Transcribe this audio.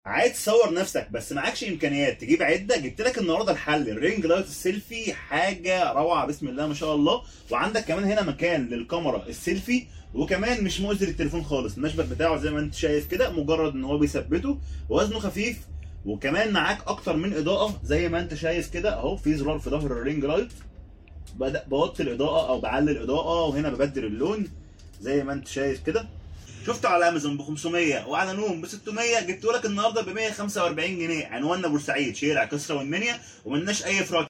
عايز تصور نفسك بس معكش امكانيات تجيب عده جبت لك النهارده الحل الرينج لايت السيلفي حاجه روعه بسم الله ما شاء الله وعندك كمان هنا مكان للكاميرا السيلفي وكمان مش مؤذي للتليفون خالص المشبك بتاعه زي ما انت شايف كده مجرد ان هو بيثبته وزنه خفيف وكمان معاك اكتر من اضاءه زي ما انت شايف كده اهو في زرار في ظهر الرينج لايت بدا بوطي الاضاءه او بعلي الاضاءه وهنا ببدل اللون زي ما انت شايف كده شفته على امازون ب 500 وعلى نوم ب 600 جبته لك النهارده ب 145 جنيه عنواننا بورسعيد شارع كسرى والمنيا وملناش اي فراغ